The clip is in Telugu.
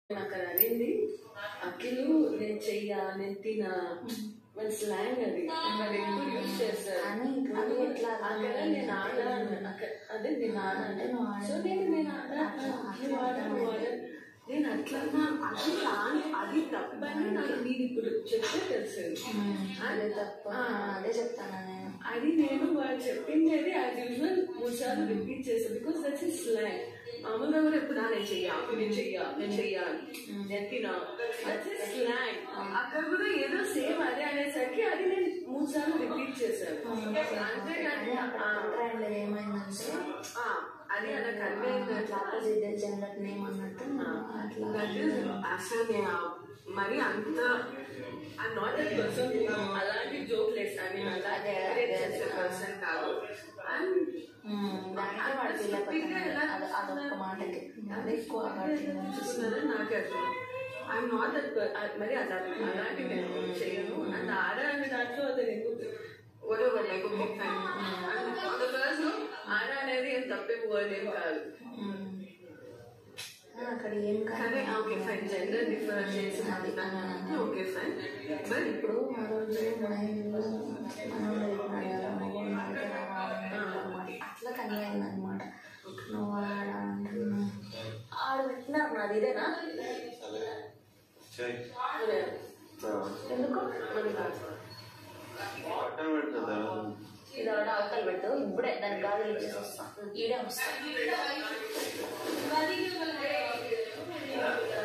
నాకు అది అనింది అఖిలు నేను చెయ్యా నేను తినా మన స్లాంగ్ అది మరి ఎక్కువ యూజ్ చేస్తారు అని ఇంట్లో అది ఎట్లా అక్కడ నేను ఆడా అన్న. అక్కడ- అదే నేను ఆడా అంటే సో నేను నేను ఆడా నువ్వు ఆడా నువ్వు ఆడా నేను అట్లా అది రాని అది తప్పని నాకు నేను ఇప్పుడు చెప్తే తెలిసింది అదే తప్ప అదే చెప్తాను నేను అది నేను వాళ్ళు చెప్పింది అది యాజ్ యూజువల్ మూడు సార్లు రిపీట్ చేసాను బికాస్ దట్స్ ఇస్ స్లాంగ్ మామూలుగా కూడా ఎప్పుడు "ఆ, నేను చెయ్యా నేను చెయ్యా నేను చెయ్యా నేను తినా దట్స్ ఇస్ స్లాంగ్ అక్కడ కూడా ఏదో సేమ్ అదే అనేసరికి అది నేను మూడు సార్లు రిపీట్ చేశాను అంటే అదే అక్కడ ట్రెండ్ ఏమైందంటే ఆ, అది అలా కన్వే అట్లా ఆపోజిట్ జెండర్ నేమ్ అన్నట్టు అట్లా అసలు నేను మరి అంత ఐ నాట్ దట్ పర్సన్ అలాంటి జోక్ లేస్ ఐ మీన్ అలా అదే, create అదే, చేసే అదే. పర్సన్ కాదు అండ్ ఉమ్, దానికే వాడు ఫీల్ అయిపోతున్నాడు అది అదొక్క మాటకి అది ఎక్కువ పడుతుంది చూస్తున్నారని నాకు అర్థం ఐఎమ్ నాట్ దట్ మరి అలా అలాంటి నేను చేయను అండ్ ఆడ అనే దాంట్లో అది ఎందుకు whatever like a big fan and for the girls no ఆడ అనేది ఏం తప్పే వర్డ్ ఏం కాదు ఉమ్. ఆ, అక్కడ ఏం కానీ కాదు ఓకే ఫైన్ జెండర్ డిఫర్ చేసి మాట్లాడాలంటే ఓకే ఫైన్ బట్ ఇప్పుడు ఆ రోజు మైండ్లో మనోళ్ళు చెప్పినాడు కదా మగవాళ్ళు అయితే రావాలి అట్లా కన్వే అయిందనమాట నువ్వు ఆడ అంటున్నావు ఆడ పెట్టినారు నాది ఇదేనా ఎందుకు మరి కాదు పక్కన పెడుతుందా ఇది ఆడ అవతల పెట్టు ఇప్పుడే దానికి గాజులు ఇచ్చేసి వస్తా ఈడే వస్తా